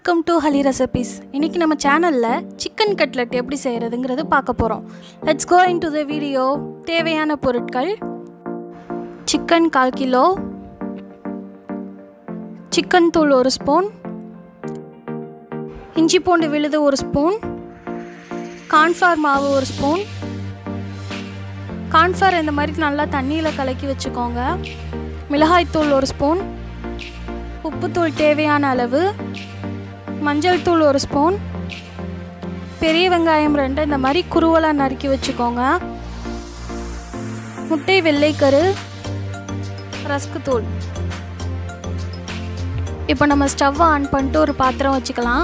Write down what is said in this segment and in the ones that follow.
welcome to ஹலி recipes இன்றைக்கி நம்ம சேனலில் சிக்கன் கட்லெட் எப்படி செய்கிறதுங்கிறது பார்க்க போகிறோம் let's go into the video தேவையான பொருட்கள் சிக்கன் கால் கிலோ சிக்கன் தூள் ஒரு ஸ்பூன் இஞ்சி பூண்டு விழுது ஒரு ஸ்பூன் கார்ன்ஃப்ளவர் மாவு ஒரு ஸ்பூன் கார்ன்ஃப்ளவர் இந்த மாதிரி நல்லா தண்ணியில் கலக்கி வச்சுக்கோங்க மிளகாய்த்தூள் ஒரு ஸ்பூன் உப்புத்தூள் தேவையான அளவு மஞ்சள் தூள் ஒரு ஸ்பூன் பெரிய வெங்காயம் ரெண்டு இந்த மாதிரி குருவலாக நறுக்கி வச்சுக்கோங்க முட்டை வெள்ளைக்கரு ரஸ்க்கு தூள் இப்போ நம்ம ஸ்டவ் ஆன் பண்ணிட்டு ஒரு பாத்திரம் வச்சுக்கலாம்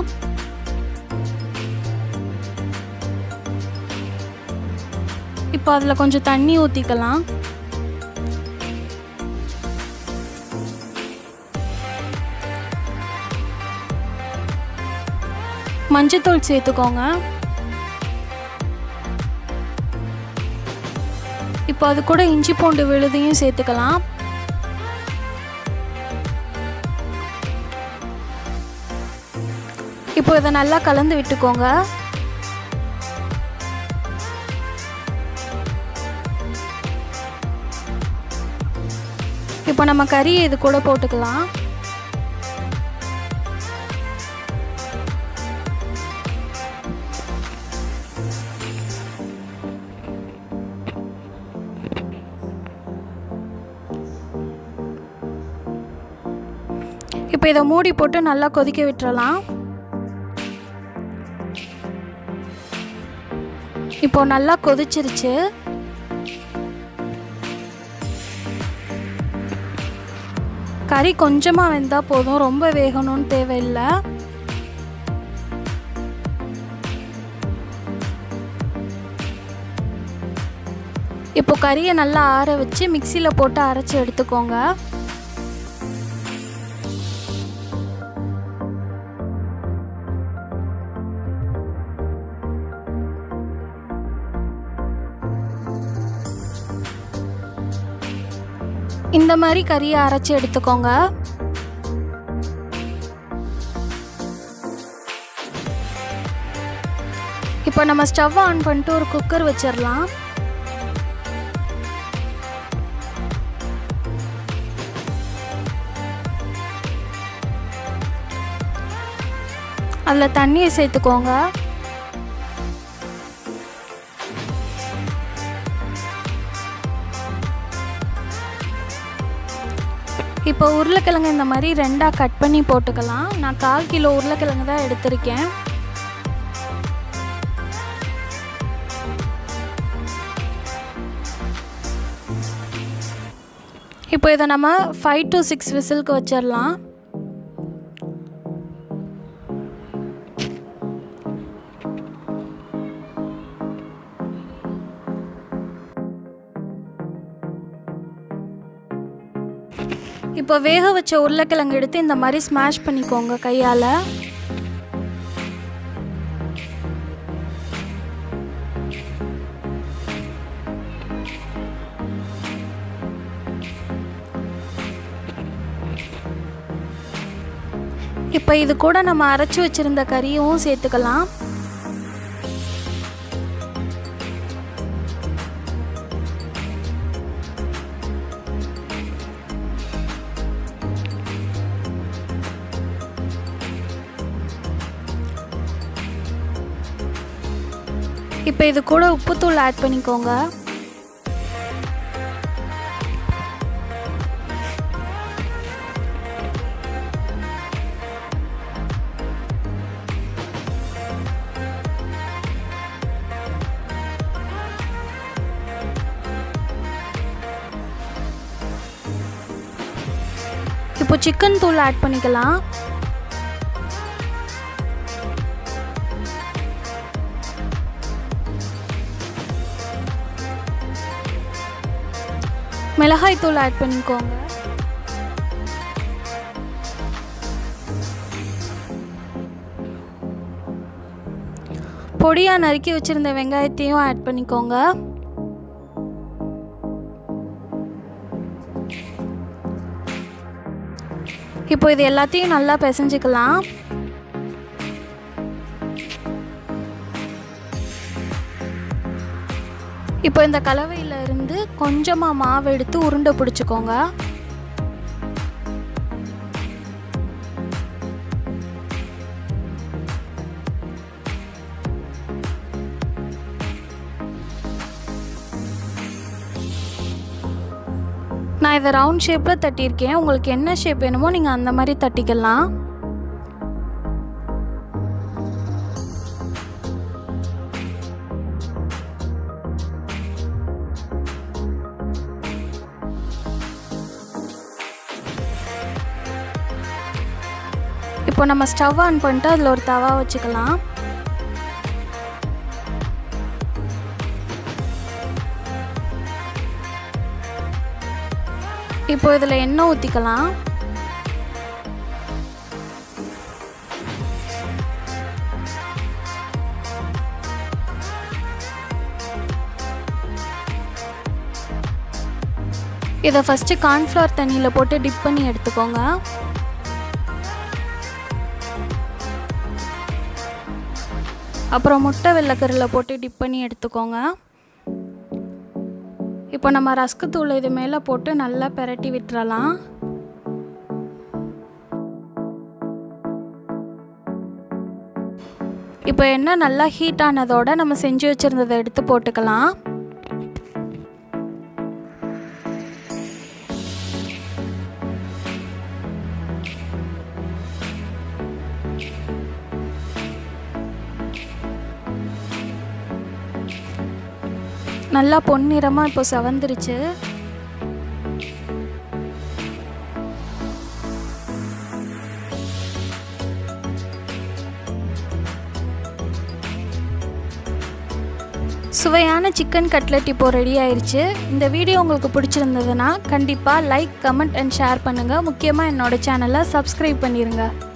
இப்போ அதில் கொஞ்சம் தண்ணி ஊற்றிக்கலாம் மஞ்சத்தூள் சேர்த்துக்கோங்க இப்போ அது கூட இஞ்சி பூண்டு விழுதையும் சேர்த்துக்கலாம் இப்போ இதை நல்லா கலந்து விட்டுக்கோங்க இப்போ நம்ம கறி இது கூட போட்டுக்கலாம் இப்போ இதை மூடி போட்டு நல்லா கொதிக்க விட்டுறலாம் இப்போ நல்லா கொதிச்சிருச்சு கறி கொஞ்சமாக வெந்தால் போதும் ரொம்ப வேகணும்னு தேவையில்லை இப்போ கறியை நல்லா ஆற வச்சு மிக்சியில் போட்டு அரைச்சி எடுத்துக்கோங்க இந்த மாதிரி கறியை அரைச்சி எடுத்துக்கோங்க இப்போ நம்ம ஸ்டவ் ஆன் பண்ணிட்டு ஒரு குக்கர் வச்சிடலாம் அதில் தண்ணியை சேர்த்துக்கோங்க இப்போ உருளைக்கிழங்கு இந்த மாதிரி ரெண்டாக கட் பண்ணி போட்டுக்கலாம் நான் கால் கிலோ உருளைக்கிழங்கு தான் எடுத்திருக்கேன் இப்போ இதை நம்ம ஃபைவ் டு சிக்ஸ் விசிலுக்கு வச்சிடலாம் இப்போ வேக வச்ச உருளைக்கிழங்கு எடுத்து இந்த மாதிரி ஸ்மாஷ் பண்ணிக்கோங்க கையால் இப்போ இது கூட நம்ம அரைச்சி வச்சிருந்த கறியும் சேர்த்துக்கலாம் இப்போ இது கூட உப்புத்தூள் ஆட் பண்ணிக்கோங்க இப்போ சிக்கன் தூள் ஆட் பண்ணிக்கலாம் மிளகாய் தூள் ஆட் பண்ணிக்கோங்க பொடியாக நறுக்கி வச்சுருந்த வெங்காயத்தையும் ஆட் பண்ணிக்கோங்க இப்போ இது எல்லாத்தையும் நல்லா பிசைஞ்சுக்கலாம் இப்போ இந்த கலவையில் இருந்து கொஞ்சமாக மாவு எடுத்து உருண்டை பிடிச்சிக்கோங்க நான் இதை ரவுண்ட் ஷேப்பில் தட்டியிருக்கேன் உங்களுக்கு என்ன ஷேப் வேணுமோ நீங்கள் அந்த மாதிரி தட்டிக்கலாம் இப்போ நம்ம ஸ்டவ் ஆன் பண்ணிட்டு அதில் ஒரு தவா வச்சுக்கலாம் இப்போ இதில் எண்ணெய் ஊற்றிக்கலாம் இதை ஃபஸ்ட்டு கார்ன்ஃப்ளவர் தண்ணியில் போட்டு டிப் பண்ணி எடுத்துக்கோங்க அப்புறம் முட்டை வெள்ளைக்கரில் போட்டு டிப் பண்ணி எடுத்துக்கோங்க இப்போ நம்ம ரஸ்க்கு தூள் இது மேலே போட்டு நல்லா பெரட்டி விட்டுறலாம் இப்போ எண்ணெய் நல்லா ஹீட் ஆனதோட நம்ம செஞ்சு வச்சுருந்ததை எடுத்து போட்டுக்கலாம் நல்லா பொன்னிறமாக இப்போ செவந்துருச்சு சுவையான சிக்கன் கட்லெட் இப்போ ரெடி ஆயிடுச்சு இந்த வீடியோ உங்களுக்கு பிடிச்சிருந்ததுன்னா கண்டிப்பாக லைக் கமெண்ட் அண்ட் ஷேர் பண்ணுங்கள் முக்கியமாக என்னோட சேனலை சப்ஸ்கிரைப் பண்ணிடுங்க